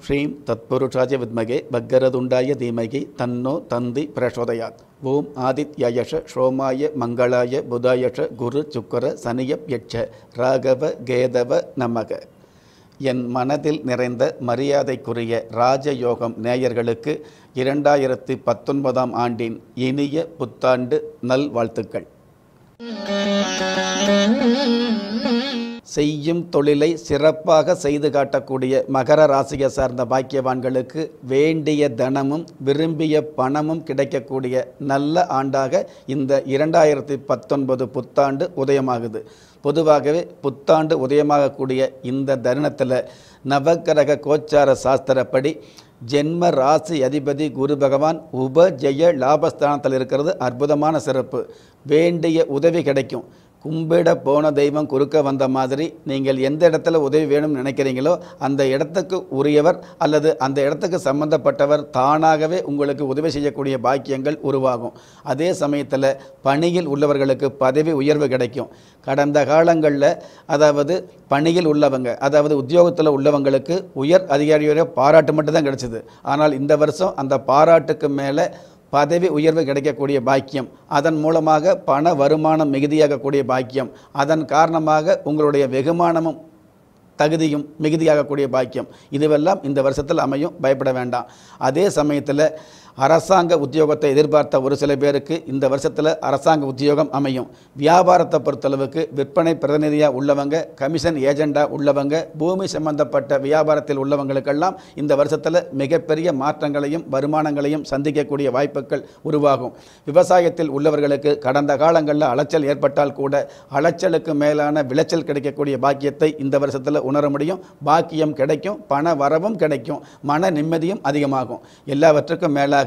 ஸ்ரீம் தத்புருஷாய வித்மகே பக்கரதுண்டாய தீமகி தன்னோ தந்தி பிரசோதயாத் ஓம் ஆதித்யயஷ ஷோமாய மங்களாய புதாயஷ குரு சுக்கர சனியப் யட்ச ராகவ கேதவ நமக என் மனதில் நிறைந்த மரியாதைக்குரிய ராஜயோகம் நேயர்களுக்கு இரண்டாயிரத்தி பத்தொன்பதாம் ஆண்டின் இனிய புத்தாண்டு நல்வாழ்த்துக்கள் செய்யும் தொழிலை சிறப்பாக செய்து காட்டக்கூடிய மகர ராசியை சார்ந்த பாக்கியவான்களுக்கு வேண்டிய தனமும் விரும்பிய பணமும் கிடைக்கக்கூடிய நல்ல ஆண்டாக இந்த இரண்டாயிரத்தி பத்தொன்பது புத்தாண்டு உதயமாகுது பொதுவாகவே புத்தாண்டு உதயமாகக்கூடிய இந்த தருணத்தில் நவக்கிரக கோச்சார சாஸ்திரப்படி ஜென்ம ராசி அதிபதி குரு பகவான் உபஜெய லாபஸ்தானத்தில் இருக்கிறது அற்புதமான சிறப்பு வேண்டிய உதவி கிடைக்கும் கும்பிட போன தெய்வம் குறுக்க வந்த மாதிரி நீங்கள் எந்த இடத்துல உதவி வேணும்னு நினைக்கிறீங்களோ அந்த இடத்துக்கு உரியவர் அல்லது அந்த இடத்துக்கு சம்பந்தப்பட்டவர் தானாகவே உங்களுக்கு உதவி செய்யக்கூடிய பாக்கியங்கள் உருவாகும் அதே சமயத்தில் பணியில் உள்ளவர்களுக்கு பதவி உயர்வு கிடைக்கும் கடந்த காலங்களில் அதாவது பணியில் உள்ளவங்க அதாவது உத்தியோகத்தில் உள்ளவங்களுக்கு உயர் அதிகாரியோட பாராட்டு மட்டும்தான் கிடைச்சிது ஆனால் இந்த வருஷம் அந்த பாராட்டுக்கு மேலே பதவி உயர்வு கிடைக்கக்கூடிய பாக்கியம் அதன் மூலமாக பண வருமானம் மிகுதியாகக்கூடிய பாக்கியம் அதன் காரணமாக உங்களுடைய வெகுமானமும் தகுதியும் மிகுதியாகக்கூடிய பாக்கியம் இதுவெல்லாம் இந்த வருஷத்தில் அமையும் பயப்பட வேண்டாம் அதே சமயத்தில் அரசாங்க உத்தியோகத்தை எதிர்பார்த்த ஒரு சில பேருக்கு இந்த வருஷத்தில் அரசாங்க உத்தியோகம் அமையும் வியாபாரத்தை பொறுத்தளவுக்கு விற்பனை பிரதிநிதியாக உள்ளவங்க கமிஷன் ஏஜெண்டாக உள்ளவங்க பூமி சம்பந்தப்பட்ட வியாபாரத்தில் உள்ளவங்களுக்கெல்லாம் இந்த வருஷத்தில் மிகப்பெரிய மாற்றங்களையும் வருமானங்களையும் சந்திக்கக்கூடிய வாய்ப்புகள் உருவாகும் விவசாயத்தில் உள்ளவர்களுக்கு கடந்த காலங்களில் அலைச்சல் ஏற்பட்டால் கூட அலைச்சலுக்கு மேலான விளைச்சல் கிடைக்கக்கூடிய பாக்கியத்தை இந்த வருஷத்தில் உணர முடியும் பாக்கியம் கிடைக்கும் பண வரவும் கிடைக்கும் மன நிம்மதியும் அதிகமாகும் எல்லாவற்றுக்கும் மேலாக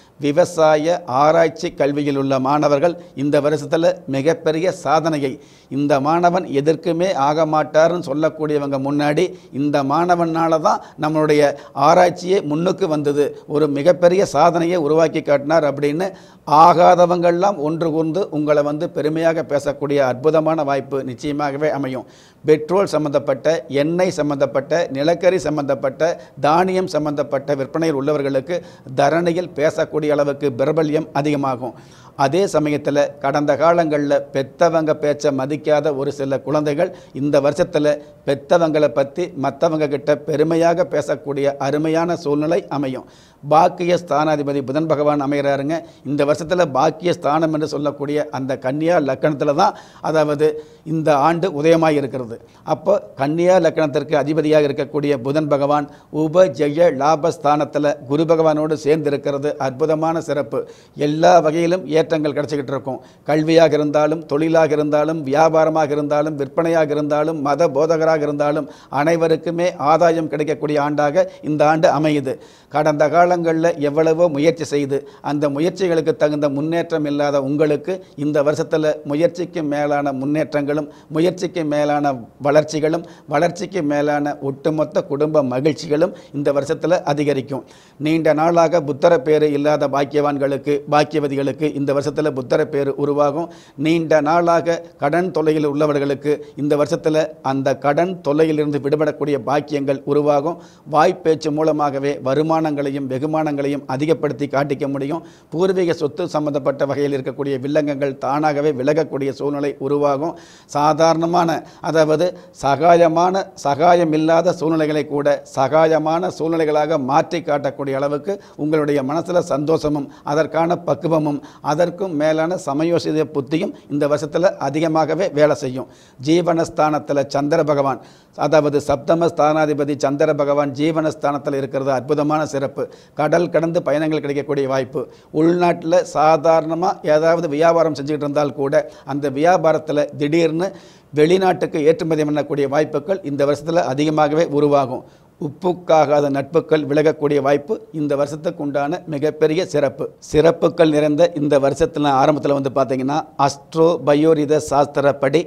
விவசாய ஆராய்ச்சி கல்வியில் உள்ள மாணவர்கள் இந்த வருஷத்தில் மிகப்பெரிய சாதனையை இந்த மாணவன் எதற்குமே ஆக மாட்டார்னு சொல்லக்கூடியவங்க முன்னாடி இந்த மாணவனால தான் நம்மளுடைய ஆராய்ச்சியே முன்னுக்கு வந்தது ஒரு மிகப்பெரிய சாதனையை உருவாக்கி காட்டினார் அப்படின்னு ஆகாதவங்கள்லாம் ஒன்று கூர்ந்து உங்களை வந்து பெருமையாக பேசக்கூடிய அற்புதமான வாய்ப்பு நிச்சயமாகவே அமையும் பெட்ரோல் சம்பந்தப்பட்ட எண்ணெய் சம்பந்தப்பட்ட நிலக்கரி சம்பந்தப்பட்ட தானியம் சம்பந்தப்பட்ட விற்பனையில் உள்ளவர்களுக்கு தரணியில் பேசக்கூடிய அளவுக்கு பிரபல்யம் அதிகமாகும் அதே சமயத்தில் கடந்த காலங்களில் பெத்தவங்க பேச்சை மதிக்காத ஒரு சில குழந்தைகள் இந்த வருஷத்தில் பெத்தவங்களை பற்றி மற்றவங்க கிட்ட பெருமையாக பேசக்கூடிய அருமையான சூழ்நிலை அமையும் பாக்கிய ஸ்தானாதிபதி புதன் பகவான் அமைகிறாருங்க இந்த வருஷத்தில் பாக்கிய ஸ்தானம் என்று சொல்லக்கூடிய அந்த கன்னியா லக்கணத்தில் தான் அதாவது இந்த ஆண்டு உதயமாக இருக்கிறது அப்போ கன்னியா லக்கணத்திற்கு அதிபதியாக இருக்கக்கூடிய புதன் பகவான் உப ஜெய லாபஸ்தானத்தில் குரு பகவானோடு சேர்ந்து இருக்கிறது அற்புதமான சிறப்பு எல்லா வகையிலும் ஏற்றங்கள் கிடச்சிக்கிட்டு இருக்கும் கல்வியாக இருந்தாலும் தொழிலாக இருந்தாலும் வியாபாரமாக இருந்தாலும் விற்பனையாக இருந்தாலும் மத போதகராக இருந்தாலும் அனைவருக்குமே ஆதாயம் கிடைக்கக்கூடிய ஆண்டாக இந்த ஆண்டு அமையுது கடந்த காலங்களில் எவ்வளவோ முயற்சி செய்து அந்த முயற்சிகளுக்கு தகுந்த முன்னேற்றம் இல்லாத உங்களுக்கு இந்த வருஷத்தில் முயற்சிக்கு மேலான முன்னேற்றங்களும் முயற்சிக்கு மேலான வளர்ச்சிகளும் வளர்ச்சிக்கு மேலான ஒட்டுமொத்த குடும்ப மகிழ்ச்சிகளும் இந்த வருஷத்தில் அதிகரிக்கும் நீண்ட நாளாக புத்தர பேரு இல்லாத பாக்கியவான்களுக்கு பாக்கியவதிகளுக்கு இந்த வருஷத்தில் புத்தர பேரு உருவாகும் நீண்ட நாளாக கடன் தொல்லையில் உள்ளவர்களுக்கு இந்த வருஷத்தில் அந்த கடன் தொல்லையிலிருந்து விடுபடக்கூடிய பாக்கியங்கள் உருவாகும் வாய்ப்பேச்சு மூலமாகவே வருமானங்களையும் வெகுமானங்களையும் அதிகப்படுத்தி காட்டிக்க முடியும் பூர்வீக சொத்து சம்பந்தப்பட்ட வகையில் இருக்கக்கூடிய வில்லங்கங்கள் தானாகவே விலகக்கூடிய சூழ்நிலை உருவாகும் சாதாரணமான அதாவது சகாயமான சகாயம் இல்லாத சூழ்நிலைகளை கூட சகாயமான சூழ்நிலைகளாக மாற்றி காட்டக்கூடிய அளவுக்கு உங்களுடைய மனசில் சந்தோஷமும் அதற்கான பக்குவமும் அதற்கும் மேலான சமயோசித புத்தியும் இந்த வருஷத்தில் அதிகமாகவே வேலை செய்யும் ஜீவனஸ்தானத்தில் சந்திர பகவான் அதாவது சப்தம ஸ்தானாதிபதி சந்திர பகவான் ஜீவனஸ்தானத்தில் இருக்கிறது அற்புதமான சிறப்பு கடல் கடந்து பயணங்கள் கிடைக்கக்கூடிய வாய்ப்பு உள்நாட்டில் சாதாரணமாக ஏதாவது வியாபாரம் செஞ்சுக்கிட்டு இருந்தால் கூட அந்த வியாபாரத்தில் திடீர்னு வெளிநாட்டுக்கு ஏற்றுமதி பண்ணக்கூடிய வாய்ப்புகள் இந்த வருஷத்தில் அதிகமாகவே உருவாகும் உப்புக்காகாத நட்புகள் விலகக்கூடிய வாய்ப்பு இந்த வருஷத்துக்கு உண்டான மிகப்பெரிய சிறப்பு சிறப்புகள் நிறைந்த இந்த வருஷத்தில் ஆரம்பத்தில் வந்து பார்த்தீங்கன்னா அஸ்ட்ரோ பயோரித சாஸ்திரப்படி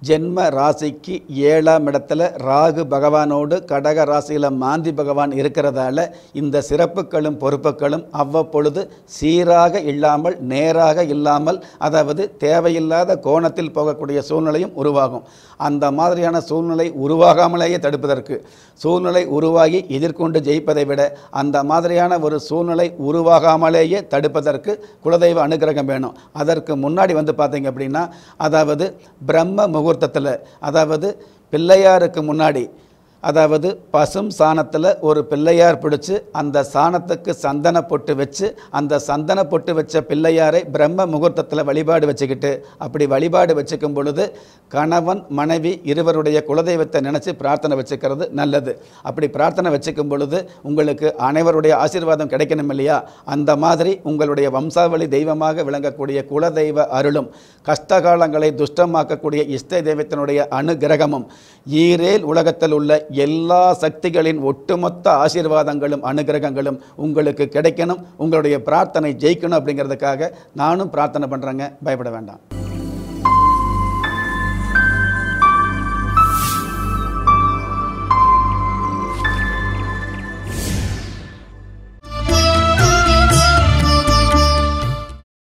ஜென்ம ராசிக்கு ஏழாம் இடத்துல ராகு பகவானோடு கடக ராசியில் மாந்தி பகவான் இருக்கிறதால இந்த சிறப்புகளும் பொறுப்புகளும் அவ்வப்பொழுது சீராக இல்லாமல் நேராக இல்லாமல் அதாவது தேவையில்லாத கோணத்தில் போகக்கூடிய சூழ்நிலையும் உருவாகும் அந்த மாதிரியான சூழ்நிலை உருவாகாமலேயே தடுப்பதற்கு சூழ்நிலை உருவாகி எதிர்கொண்டு ஜெயிப்பதை விட அந்த மாதிரியான ஒரு சூழ்நிலை உருவாகாமலேயே தடுப்பதற்கு குலதெய்வ அனுகிரகம் வேணும் அதற்கு முன்னாடி வந்து பார்த்தீங்க அப்படின்னா அதாவது பிரம்ம முகூர்த்தத்தில் அதாவது பிள்ளையாருக்கு முன்னாடி அதாவது பசும் சாணத்தில் ஒரு பிள்ளையார் பிடிச்சு அந்த சாணத்துக்கு சந்தன பொட்டு வச்சு அந்த சந்தன பொட்டு வச்ச பிள்ளையாரை பிரம்ம முகூர்த்தத்தில் வழிபாடு வச்சுக்கிட்டு அப்படி வழிபாடு வச்சுக்கும் பொழுது கணவன் மனைவி இருவருடைய குலதெய்வத்தை நினச்சி பிரார்த்தனை வச்சுக்கிறது நல்லது அப்படி பிரார்த்தனை வச்சுக்கும் பொழுது உங்களுக்கு அனைவருடைய ஆசீர்வாதம் கிடைக்கணும் இல்லையா அந்த மாதிரி உங்களுடைய வம்சாவளி தெய்வமாக விளங்கக்கூடிய குலதெய்வ அருளும் கஷ்டகாலங்களை துஷ்டமாக்கக்கூடிய இஷ்ட தெய்வத்தினுடைய அனுகிரகமும் ஈரேல் உலகத்தில் உள்ள எல்லா சக்திகளின் ஒட்டுமொத்த ஆசீர்வாதங்களும் அனுகிரகங்களும் உங்களுக்கு கிடைக்கணும் உங்களுடைய பிரார்த்தனை ஜெயிக்கணும் அப்படிங்கிறதுக்காக நானும் பிரார்த்தனை பண்ணுறேங்க பயப்பட வேண்டாம்